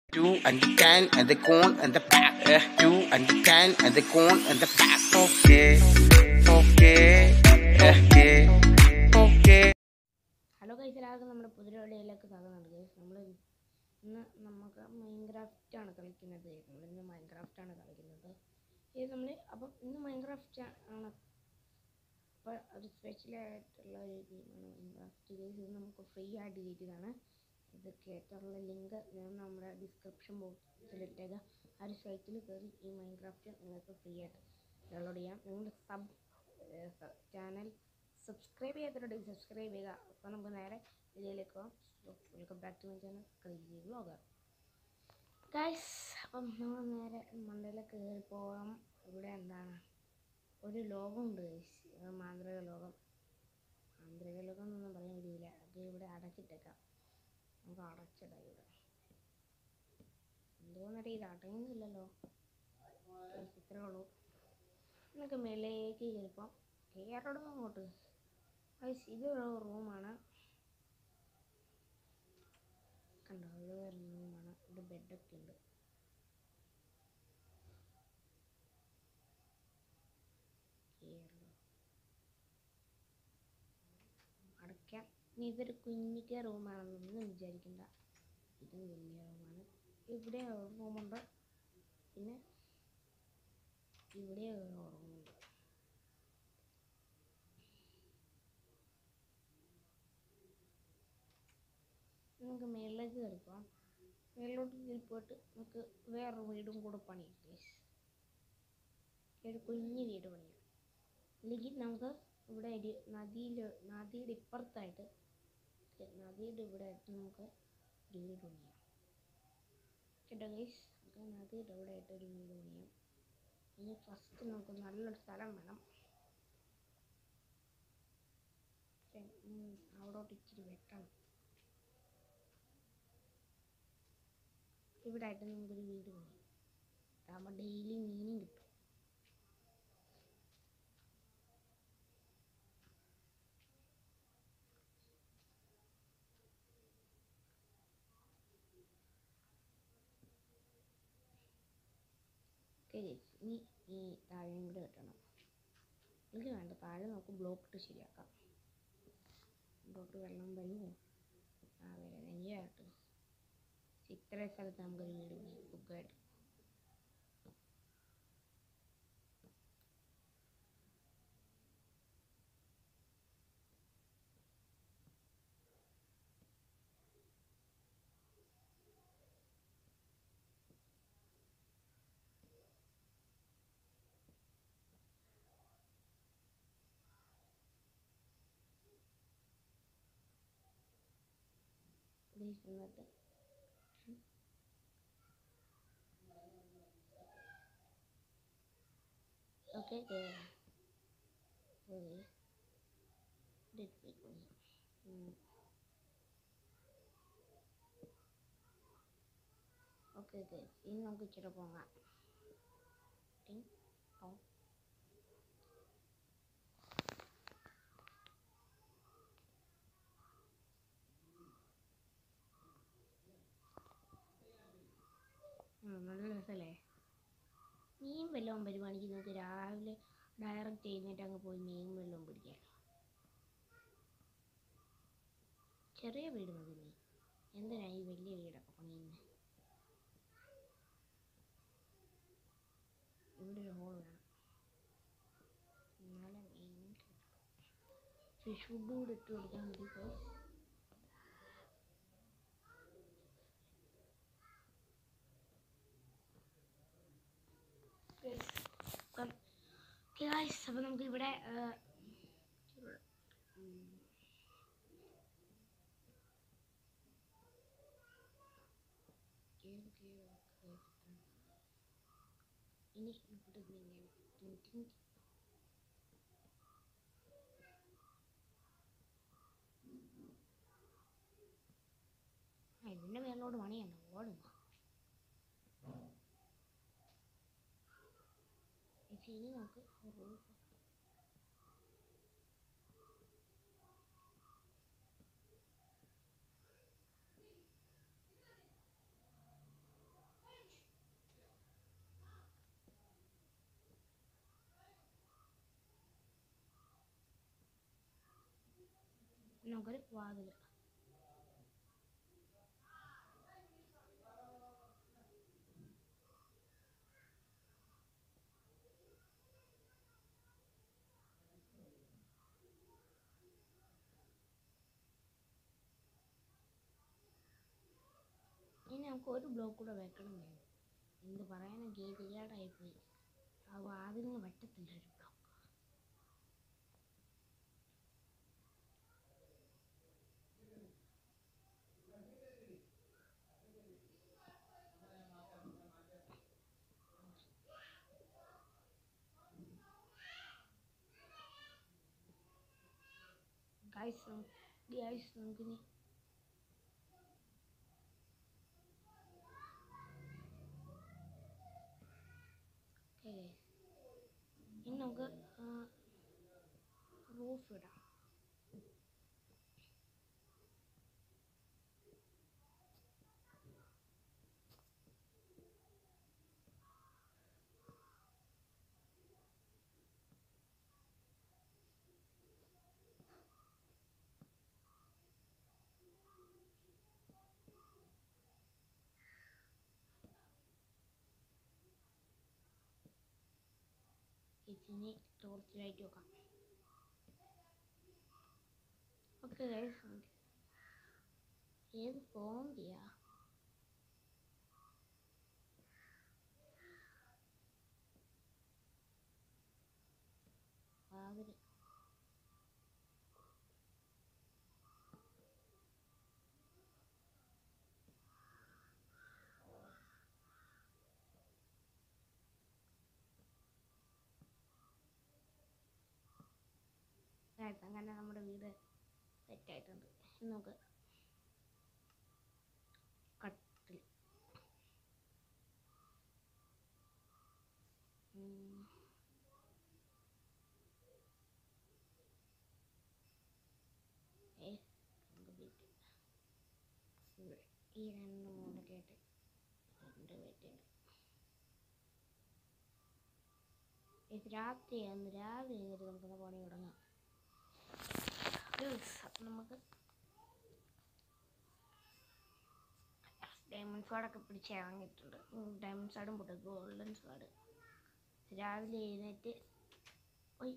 Two and the can and the cone and the pack. Eh, Two and the can and the cone and the pack. Okay, okay, okay, okay. Hello guys എല്ലാവർക്കും നമ്മുടെ പുതിരവളിയിലേക്ക് സ്വാഗതമുണ്ട് guys നമ്മൾ ഇന്ന് നമുക്ക് Minecraft ആണ് കളിക്കുന്നത് നമ്മൾ ഇന്ന് Minecraft ആണ് കളിക്കുന്നത് ഇത് നമ്മൾ അപ്പം ഇന്ന് മൈൻക്രാഫ്റ്റ് ആണ് അപ്പോൾ ഒരു സ്പെഷ്യൽ ആയിട്ടുള്ള ഒരു ഗെയിമാണ് മൈൻക്രാഫ്റ്റ് ഗൈസ് ഇത് നമുക്ക് ഫ്രീ ആയിട്ട് കിട്ടിയതാണ് ഇത് കേട്ടുള്ള ലിങ്ക് ഞാൻ നമ്മുടെ ഡിസ്ക്രിപ്ഷൻ ബോക്സിലിട്ടേക്ക് ആ ഒരു സൈറ്റിൽ കയറി ഈ മൈൻക്രാഫ്റ്റ് നിങ്ങൾക്ക് ഫ്രീ ആയിട്ട് ഡൗൺലോഡ് ചെയ്യാം നിങ്ങളുടെ സബ് ചാനൽ സബ്സ്ക്രൈബ് ചെയ്യാത്തവരുണ്ടെങ്കിൽ സബ്സ്ക്രൈബ് ചെയ്യുക അപ്പോൾ നമുക്ക് നേരെ വീഡിയോയിലേക്ക് പോകാം welcome back to my channel crazy vlogger guys അപ്പം നമ്മൾ നേരെ മണ്ടയിലേക്ക് കയറി പോകാം ഇവിടെ എന്താണ് ഒരു ലോകമുണ്ട് ഗൈസ് മാന്ത്രിക ലോകം മാന്ത്രിക ലോകം എന്നൊന്നും പറയാൻ കഴിയില്ല അത് ഇവിടെ അടച്ചിട്ടേക്കാം നമുക്ക് അടച്ചിടാം ഇവിടെ എന്തോന്നറിയ ഇത് അടയുന്നില്ലല്ലോ Guys, ഇത്രേ ഉള്ളൂ നമുക്ക് മേലേക്ക് കയറിപ്പോം കയറണം അങ്ങോട്ട് ഗൈസ് ഇത് ഒരു റൂമാണ് കണ്ടോ ഇത് ഒരു റൂമാണ് ഇവിടെ ബെഡൊക്കെ ഉണ്ട് കേറണം. അടയ്ക്കാം ഇനി ഇതൊരു കുഞ്ഞിക്ക റൂമാണെന്നൊന്നും വിചാരിക്കണ്ട ഇത് വലിയ റൂമാണ് ഇവിടെ ഒരു റൂമുണ്ട് പിന്നെ ഇവിടെ ഒരു റൂമുണ്ട് നമുക്ക് മേളിലേക്ക് കയറിപ്പോവാം മേളിലോട്ട് കയറി പോയിട്ട് നമുക്ക് വേറൊരു വീടും കൂടെ പണിയാം പ്ലീസ് ഒരു കുഞ്ഞു വീട് പണിയാം അല്ലെങ്കിൽ നമുക്ക് ഇവിടെ ഒരു നദിയിൽ നദിയുടെ ഇപ്പുറത്തായിട്ട് നദിയുടെ ഇവിടെ ആയിട്ട് നമുക്ക് ഒരു വീട് പണിയാം കേട്ടോ ഗൈസ് നമുക്ക് നദിയുടെ ഇവിടെ ആയിട്ട് ഒരു വീട് പണിയാം ഇനി ഫസ്റ്റ് നമുക്ക് നല്ലൊരു സ്ഥലം വേണം പക്ഷേ, ഉം, അവിടോട്ട് ഇച്ചിരി വെട്ടണം ഇവിടെ ആയിട്ട് നമുക്കൊരു വീട് പണിയാം അതാകുമ്പോൾ ഡെയിലി മീനും കിട്ടും ഓക്കെ ഇനി ഈ താഴെയും കൂടെ വെട്ടണം എനിക്ക് വേണ്ട താഴെ നമുക്ക് ബ്ലോക്ക് ഇട്ട് ശരിയാക്കാം ബ്ലോക്ക് വെള്ളം വരുമോ ആ വരാം നെയ്യായിട്ട് ഇത്ര സ്ഥലത്ത് നമുക്കൊരു വീട് പണിയാം സുഖമായിട്ട് പ്ലീസ് എന്നിട്ട് ഓക്കെ ഓക്കെ ഓക്കെ ഇനി നമുക്ക് ഇച്ചിരി പോകാം ടിങ് ടോങ്. ഉം, നല്ല രസമല്ലേ മീൻ വല്ലതും പരിപാടിക്ക് നമുക്ക് രാവിലെ ഡയറക്റ്റ് ചെയ്യുന്നിട്ട് അങ്ങ് പോയി മീൻ വല്ലതും പിടിക്കാൻ ചെറിയ വീട് മതി നീ എന്തിനാ ഈ വലിയ വീടൊക്കെ പണിയുന്നത് ഇവിടെ ഒരു ഹോൾ വേണം എന്നാലേ മീൻ ഫിഷ് ഫുഡ് കൂടെ ഇട്ട് കൊടുക്കാൻ മതി guys. അപ്പം ഗായ്സ് അപ്പം നമുക്ക് ഇവിടെ ഇനി ഇവിടെ നീങ്ങണം ആ ഇതിൻ്റെ മേലോട്ട് പണിയണ്ട ഓടുന്നു പക്ഷേ ഇനി നമുക്ക് റൂഫ് നമുക്കൊരു വാതിൽ ഇനി നമുക്ക് ഒരു ബ്ലോക്ക് കൂടെ വെക്കണം വേണം എന്ത് പറയാനും ഗതികേടായിപ്പോയി ആ വാതിലിന് പറ്റത്തില്ല ഒരു ബ്ലോക്ക് ഗൈസ് ഗൈസ് നമുക്കിനി ഓക്കെ ഇനി നമുക്ക് റൂഫ് ഇടാം ഇതിന് ടോർച്ച് ലൈറ്റ് വെക്കാം ഓക്കെ ഗൈസ് ഏത് ഫോണ്ടിയാ വാതില് ഗൈസ് അങ്ങനെ നമ്മുടെ വീട് സെറ്റായിട്ടുണ്ട് ഇനി നമുക്ക് കട്ടിൽ ഉം. ഏയ്, നമുക്ക് ബെഡ്. ഇവിടെ ഈ രണ്ട് മൂലക്കായിട്ട് രണ്ട് ബെഡുണ്ട് ഇത് രാത്രിയാന്ന് രാവിലെ എഴുന്നേറ്റ് നമുക്കൊന്ന് പണി തുടങ്ങാം Yes, അപ്പം നമുക്ക് ഡയമണ്ട് സ്വാഡൊക്കെ പിടിച്ച് ഇറങ്ങിയിട്ടുണ്ട് ഡയമണ്ട് സ്വാഡും പോട്ടെ ഗോൾഡൻ സ്വാഡ് രാവിലെ എഴുന്നേറ്റ് ഒയ്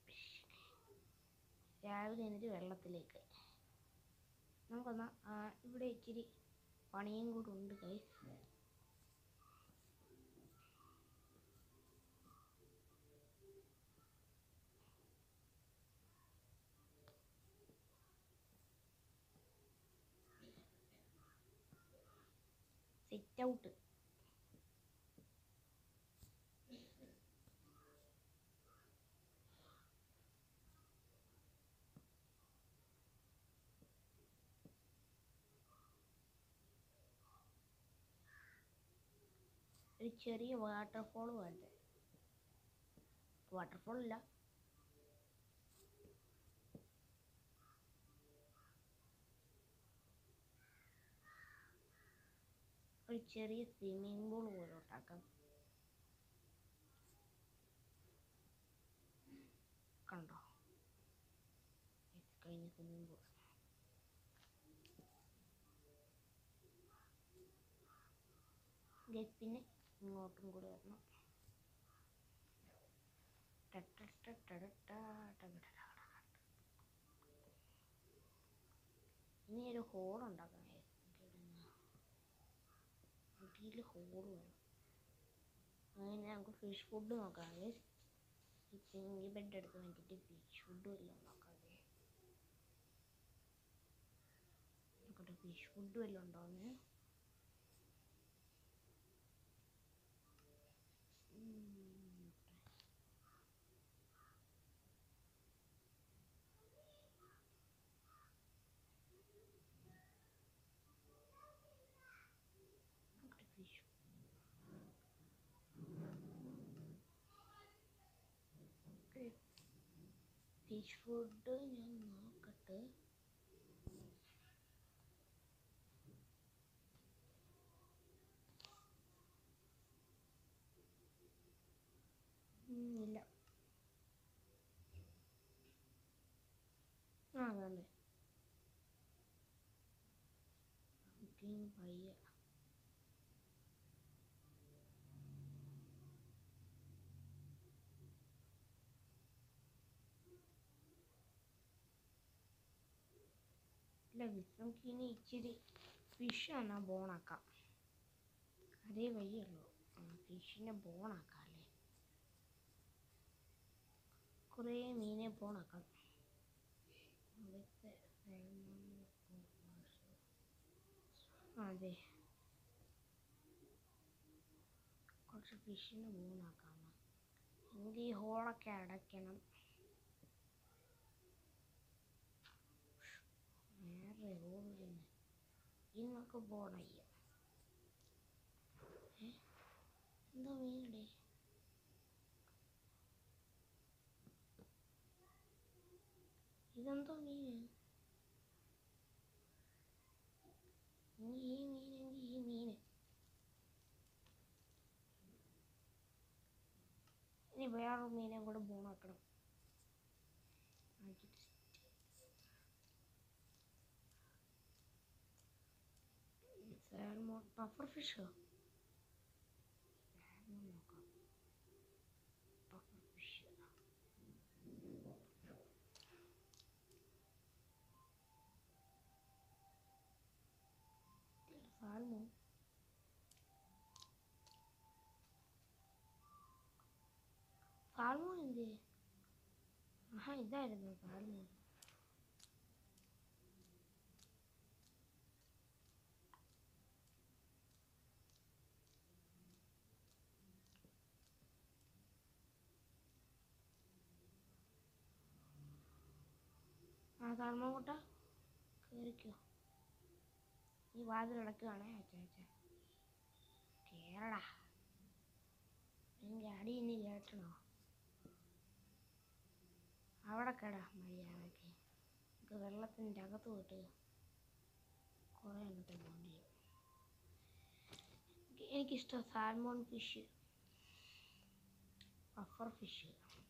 രാവിലെ എഴുന്നേറ്റ് വെള്ളത്തിലേക്ക് നമുക്കൊന്ന് ആ, ഇവിടെ ഇച്ചിരി പണിയും കൂടെ ഉണ്ട് കൈസ് സിറ്റ് ഔട്ട് ഒരു ചെറിയ വാട്ടർഫോൾ വേണ്ടേ വാട്ടർഫോൾ ഇല്ല ഒരു ചെറിയ സ്വിമ്മിംഗ് പൂൾ പോലെ ഉണ്ടാക്കാം കണ്ടോ ഇത് കഴിഞ്ഞ സ്വിമ്മിംഗ് പൂൾ പിന്നെ ഇങ്ങോട്ടും കൂടി വരണം ഇനി ഒരു ഹോൾ ഉണ്ടാക്കാം അടിയിൽ ഹോൾ വേണം അങ്ങനെ നമുക്ക് ഫിഷ് ഫുഡ് നോക്കാം ഇപ്പം ഈ ബെഡ് എടുത്ത് വേണ്ടിയിട്ട് ഫിഷ് ഫുഡ് വല്ലതും നോക്കാം നോക്കട്ടെ ഫിഷ് ഫുഡ് വല്ലതും ഉണ്ടോന്ന് ഫിഷ് ഫിഷ് ഫുഡ് ഞാൻ നോക്കട്ടെ ഉം, ഇല്ല ആ വേണ്ടേ ഇല്ല നമുക്ക് ഇനി ഇച്ചിരി ഫിഷ് എന്നാ ബോണാക്കാം അതേ വഴിയുള്ളൂ ഫിഷിനെ ബോണാക്കാം അല്ലേ കുറേ മീനെ ബോണാക്കാം അവിടുത്തെ അതെ കുറച്ച് ഫിഷിനെ ബോണാക്കാം എനിക്ക് ഈ ഹോളൊക്കെ അടയ്ക്കണം വേറെ ഹോളിന് ഇന്നൊക്കെ പോണയ്യ എന്താ മീനടെ ഇതെന്തോ മീന് ഇനി ഈ മീനെങ്കിൽ ഈ മീന് ഇനി വേറൊരു മീനെ കൂടെ ബോണാക്കണം സാൽമോൺ പഫർ ഫിഷോ നോക്കാം പഫർ ഫിഷ് സാൽമോൺ സാൽമോൺ എന്ത് ആഹാ ഇതായിരുന്നു സാൽമോൺ ആ സാൽമോൺ കൂട്ട കയറിക്കോ ഈ വാതിൽ അടക്കുകയാണേ അച്ഛാ അച്ഛാ കേറടാ എനിക്ക് അടി ഇനി കേട്ടണോ അവിടെ കേടാ മര്യാദക്ക് നമുക്ക് വെള്ളത്തിൻ്റെ അകത്ത് പോയിട്ട് കുറേ എണ്ണത്തെ പോകേണ്ടി വരും എനിക്ക് എനിക്കിഷ്ടം salmon fish puffer fish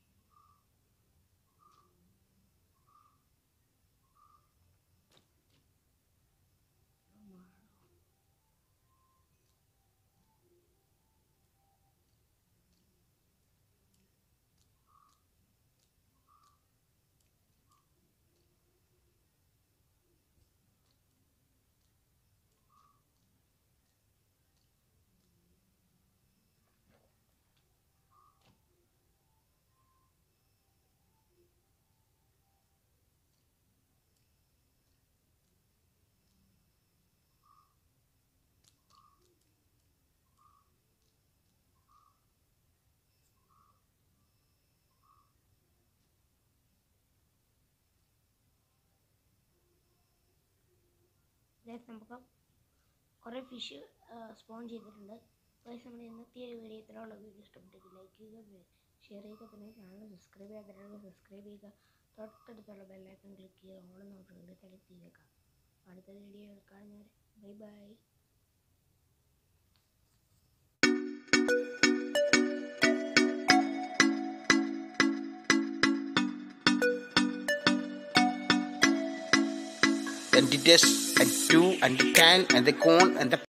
guys നമുക്ക് കുറേ ഫിഷ് സ്പോൺ ചെയ്തിട്ടുണ്ട് ഗൈസ് നമ്മുടെ ഇന്നത്തെ ഒരു വീഡിയോ ഇത്രയുള്ള വീഡിയോ ഇഷ്ടപ്പെട്ടെങ്കിൽ ലൈക്ക് ചെയ്യുക ഷെയർ ചെയ്യുക പിന്നെ ചാനൽ സബ്സ്ക്രൈബ് ചെയ്യാത്തവരാണെങ്കിൽ സബ്സ്ക്രൈബ് ചെയ്യുക തൊട്ടടുത്തുള്ള ബെല്ലൈക്കൺ ക്ലിക്ക് ചെയ്യുക ഓൾ നോട്ടുണ്ട് സെലക്ട് ചെയ്തേക്കാം അടുത്ത വീഡിയോ കാണുന്നവരെ bye bye and the test and two and the can and the cone and the